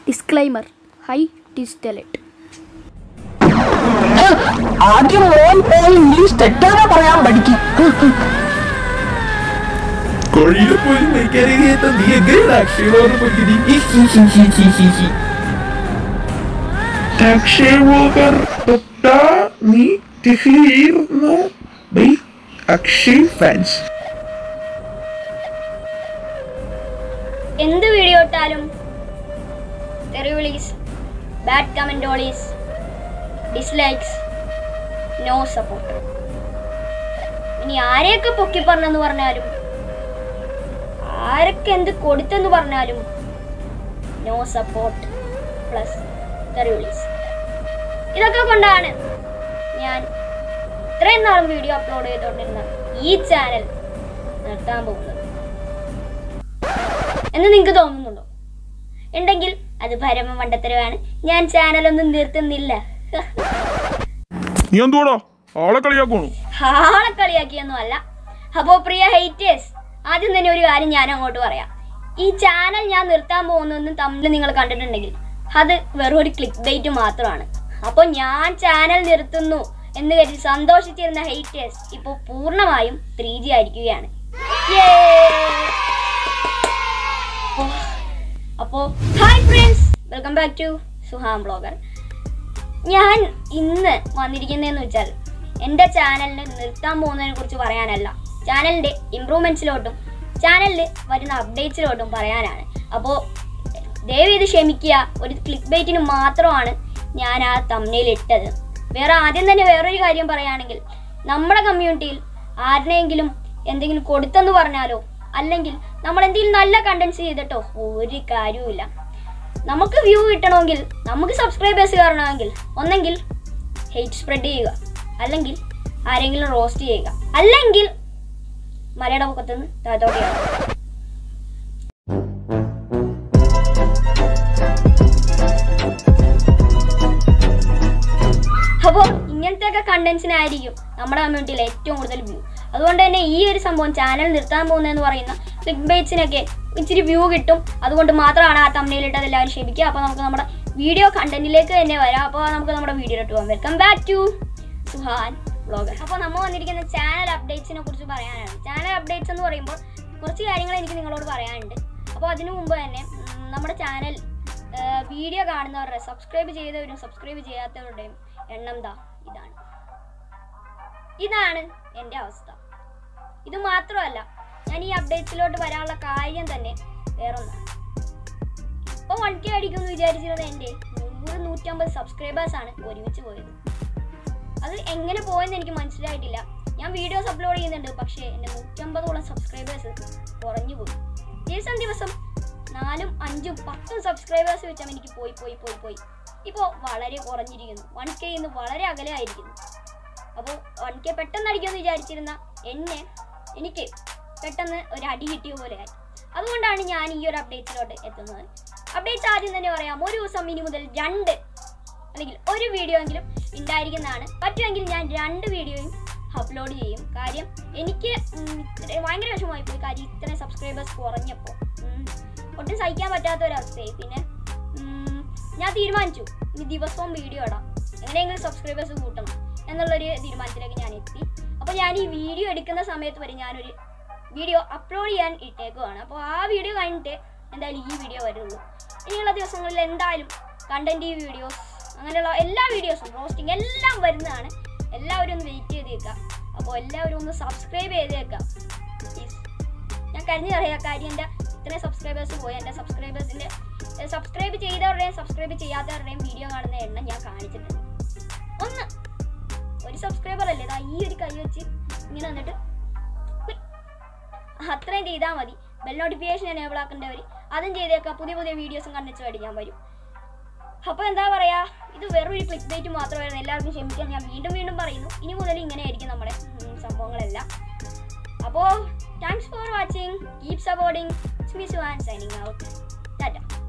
Disclaimer high ഡിജിറ്റലറ്റ് ആദ്യം മോൻ പോയി ഇംഗ്ലീഷ് തെറ്റാതെ പറയാൻ പഠിക്കും കോഴിയിൽ പോയി മെക്കാനിക് നീ എങ്ങനെയാണ് അക്ഷയോട് പോയി അക്ഷയ് തൊട്ടാ നീ തീർന്നു ബൈ അക്ഷയ് ഫാൻസ് എന്ത് വീഡിയോ ഇട്ടാലും തെറിവിളീസ് ബാഡ് കമൻറ്റോളീസ് ഡിസ്ലൈക്സ് നോ സപ്പോർട്ട് ഇനി ആരെയൊക്കെ പൊക്കി പറഞ്ഞെന്ന് പറഞ്ഞാലും ആരൊക്കെ എന്ത് കൊടുത്തെന്ന് പറഞ്ഞാലും നോ സപ്പോർട്ട് പ്ലസ് തെറിവിളീസ് ഇതൊക്കെ കൊണ്ടാണ് ഞാൻ ഇത്രയും നാളും വീഡിയോ അപ്ലോഡ് ചെയ്തുകൊണ്ടിരുന്ന ഈ ചാനൽ നിർത്താൻ പോകുന്നത് എന്ന് നിങ്ങൾക്ക് തോന്നുന്നുണ്ടോ ഉണ്ടെങ്കിൽ അത് പരമ മണ്ടത്തരമാണ് ഞാൻ ചാനലൊന്നും നിർത്തുന്നില്ല നീ എന്തുവാടാ ആളെ കളിയാക്കണു ആളെ കളിയാക്കിയൊന്നും അല്ല അപ്പോൾ പ്രിയ ഹൈറ്റേഴ്സ് ആദ്യം തന്നെ ഒരു കാര്യം ഞാൻ അങ്ങോട്ട് പറയാം ഈ ചാനൽ ഞാൻ നിർത്താൻ പോകുന്നതെന്ന് തമ്മിൽ നിങ്ങൾ കണ്ടിട്ടുണ്ടെങ്കിൽ അത് വെറും ഒരു ക്ലിക്ക് ബൈറ്റ് മാത്രമാണ് അപ്പോൾ ഞാൻ ചാനൽ നിർത്തുന്നു എന്ന് കരുതി സന്തോഷിച്ചിരുന്ന ഹൈറ്റേഴ്സ് ഇപ്പോൾ പൂർണ്ണമായും ത്രീ ജി ആയിരിക്കുകയാണ് അപ്പോൾ hi friends welcome back to Suham blogger ഞാൻ ഇന്ന് വന്നിരിക്കുന്നതെന്ന് വെച്ചാൽ എൻ്റെ ചാനലിന് നിർത്താൻ പോകുന്നതിനെ കുറിച്ച് പറയാനല്ല ചാനലിൻ്റെ ഇമ്പ്രൂവ്മെൻറ്റ്സിലോട്ടും ചാനലിൽ വരുന്ന അപ്ഡേറ്റ്സിലോട്ടും പറയാനാണ് അപ്പോൾ ദയവ് ഇത് ക്ഷമിക്കുക ഒരു ക്ലിക്ക് ബൈറ്റിന് മാത്രമാണ് ഞാൻ ആ തമ്മിൽ ഇട്ടത് വേറെ ആദ്യം തന്നെ വേറൊരു കാര്യം പറയുകയാണെങ്കിൽ നമ്മുടെ കമ്മ്യൂണിറ്റിയിൽ ആരിനെങ്കിലും എന്തെങ്കിലും കൊടുത്തെന്ന് പറഞ്ഞാലോ അല്ലെങ്കിൽ നമ്മൾ എന്തെങ്കിലും നല്ല കണ്ടൻസ് ചെയ്തിട്ടോ ഒരു കാര്യവുമില്ല നമുക്ക് വ്യൂ കിട്ടണമെങ്കിൽ നമുക്ക് സബ്സ്ക്രൈബേഴ്സ് കയറണമെങ്കിൽ ഒന്നെങ്കിൽ ഹെയ്റ്റ് സ്പ്രെഡ് ചെയ്യുക അല്ലെങ്കിൽ ആരെങ്കിലും റോസ്റ്റ് ചെയ്യുക അല്ലെങ്കിൽ മലയുടെ പൊക്കത്തുനിന്ന് താഴത്തോട്ട് ചെയ്യുക അപ്പോൾ ഇങ്ങനത്തെ ഒക്കെ കണ്ടന്റ്സിനായിരിക്കും നമ്മുടെ കമ്മ്യൂണിറ്റിയിൽ ഏറ്റവും കൂടുതൽ വ്യൂ അതുകൊണ്ട് തന്നെ ഈ ഒരു സംഭവം ചാനൽ നിർത്താൻ പോകുന്നതെന്ന് പറയുന്ന ക്ലിക്ക് ബൈറ്റ്സിനൊക്കെ ഇച്ചിരി വ്യൂ കിട്ടും അതുകൊണ്ട് മാത്രമാണ് ആ തമ്മിലിട്ടത് എല്ലാവരും ക്ഷമിക്കുക അപ്പോൾ നമുക്ക് നമ്മുടെ വീഡിയോ കണ്ടന്റിലേക്ക് തന്നെ വരാം അപ്പോൾ നമുക്ക് നമ്മുടെ വീഡിയോ ഇട്ട് പോകാം welcome back to Suhan vlogger അപ്പോൾ നമ്മൾ വന്നിരിക്കുന്ന ചാനൽ അപ്ഡേറ്റ്സിനെ കുറിച്ച് പറയാനാണ് ചാനൽ അപ്ഡേറ്റ്സ് എന്ന് പറയുമ്പോൾ കുറച്ച് കാര്യങ്ങൾ എനിക്ക് നിങ്ങളോട് പറയാനുണ്ട് അപ്പോൾ അതിനു മുമ്പ് തന്നെ ഉം, നമ്മുടെ ചാനൽ വീഡിയോ കാണുന്നവരുടെ സബ്സ്ക്രൈബ് ചെയ്തവരും സബ്സ്ക്രൈബ് ചെയ്യാത്തവരുടെയും എണ്ണം ദാ ഇതാണ് ഇതാണ് എൻ്റെ അവസ്ഥ ഇത് മാത്രമല്ല ഞാൻ ഈ അപ്ഡേറ്റ്സിലോട്ട് വരാനുള്ള കാര്യം തന്നെ വേറൊന്നാണ് ഇപ്പോൾ വൺ കെ അടിക്കുമെന്ന് വിചാരിച്ചിരുന്ന എൻ്റെ നൂറ് നൂറ്റമ്പത് സബ്സ്ക്രൈബേഴ്സ് ആണ് ഒരുമിച്ച് പോയത് അത് എങ്ങനെ പോയെന്ന് എനിക്ക് മനസ്സിലായിട്ടില്ല ഞാൻ വീഡിയോസ് അപ്ലോഡ് ചെയ്യുന്നുണ്ട് പക്ഷേ എൻ്റെ നൂറ്റമ്പതോളം സബ്സ്ക്രൈബേഴ്സ് കുറഞ്ഞു പോയി ദിവസം ദിവസം നാലും അഞ്ചും പത്തും സബ്സ്ക്രൈബേഴ്സ് വെച്ചാൽ എനിക്ക് പോയി പോയി പോയി പോയി ഇപ്പോൾ വളരെ കുറഞ്ഞിരിക്കുന്നു വൺ കെ ഇന്ന് വളരെ അകലെ ആയിരിക്കുന്നു അപ്പോൾ വൺ കെ പെട്ടെന്ന് അടിക്കുമെന്ന് വിചാരിച്ചിരുന്ന എന്നെ എനിക്ക് പെട്ടെന്ന് ഒരു അടി കിട്ടിയ പോലെയായി അതുകൊണ്ടാണ് ഞാൻ ഈ ഒരു അപ്ഡേറ്റ്സിലോട്ട് എത്തുന്നത് അപ്ഡേറ്റ്സ് ആദ്യം തന്നെ പറയാം ഒരു ദിവസം ഇനി മുതൽ രണ്ട് അല്ലെങ്കിൽ ഒരു വീഡിയോ എങ്കിലും ഉണ്ടായിരിക്കുന്നതാണ് പറ്റുമെങ്കിൽ ഞാൻ രണ്ട് വീഡിയോയും അപ്ലോഡ് ചെയ്യും കാര്യം എനിക്ക് ഉം, ഇത്ര- ഭയങ്കര വിഷമമായി പോയി കാര്യം ഇത്രയും സബ്സ്ക്രൈബേഴ്സ് കുറഞ്ഞപ്പോൾ ഉം, ഒട്ടും സഹിക്കാൻ പറ്റാത്ത ഒരവസ്ഥയായി പിന്നെ ഉം, ഞാൻ തീരുമാനിച്ചു ഇനി ദിവസവും വീഡിയോ ഇടാം എങ്ങനെയെങ്കിലും സബ്സ്ക്രൈബേഴ്സ് കൂട്ടണം എന്നുള്ളൊരു തീരുമാനത്തിലേക്ക് ഞാൻ എത്തി അപ്പോൾ ഞാൻ ഈ വീഡിയോ എടുക്കുന്ന സമയത്ത് വരെ ഞാനൊരു വീഡിയോ അപ്ലോഡ് ചെയ്യാൻ ഇട്ടേക്കുവാണ് അപ്പോൾ ആ വീഡിയോ കഴിഞ്ഞിട്ട് എന്തായാലും ഈ വീഡിയോ വരുള്ളൂ ഇനിയുള്ള ദിവസങ്ങളിൽ എന്തായാലും കണ്ടന്റ് വീഡിയോസ് അങ്ങനെയുള്ള എല്ലാ വീഡിയോസും റോസ്റ്റിംഗ് എല്ലാം വരുന്നതാണ് എല്ലാവരും ഒന്ന് വെയിറ്റ് ചെയ്തേക്കാം അപ്പോൾ എല്ലാവരും ഒന്ന് സബ്സ്ക്രൈബ് ചെയ്തേക്കാം പ്ലീസ് ഞാൻ കരഞ്ഞു പറയാം കാര്യം എൻ്റെ ഇത്രയും സബ്സ്ക്രൈബേഴ്സ് പോയി എൻ്റെ സബ്സ്ക്രൈബേഴ്സിൻ്റെ സബ്സ്ക്രൈബ് ചെയ്തവരുടെയും സബ്സ്ക്രൈബ് ചെയ്യാത്തവരുടെയും വീഡിയോ കാണുന്ന എണ്ണം ഞാൻ കാണിച്ചിട്ടുണ്ട് ഒന്ന് ഒരു സബ്സ്ക്രൈബർ അല്ലേ ഇതാ ഈ ഒരു കൈ വെച്ച് ഇങ്ങനെ വന്നിട്ട് ഉയ്. അത്രയും ചെയ്താൽ മതി ബെൽ നോട്ടിഫിക്കേഷൻ എനേബിൾ ആക്കേണ്ടവർ അതും ചെയ്തേക്കാം പുതിയ പുതിയ വീഡിയോസും കണ്ടിച്ച് വേണ്ടി ഞാൻ വരും അപ്പോൾ എന്താ പറയാ ഇത് വെറും ഒരു ക്ലിക്ക് ബൈറ്റ് മാത്രമായിരുന്നു എല്ലാവർക്കും ക്ഷമിക്കാൻ ഞാൻ വീണ്ടും വീണ്ടും പറയുന്നു ഇനി മുതൽ ഇങ്ങനെയായിരിക്കും നമ്മുടെ ഉം, സംഭവങ്ങളെല്ലാം അപ്പോൾ thanks for watching keep supporting സ്മിസ് ആൻഡ് സൈനിങ് ഔട്ട് ടാറ്റ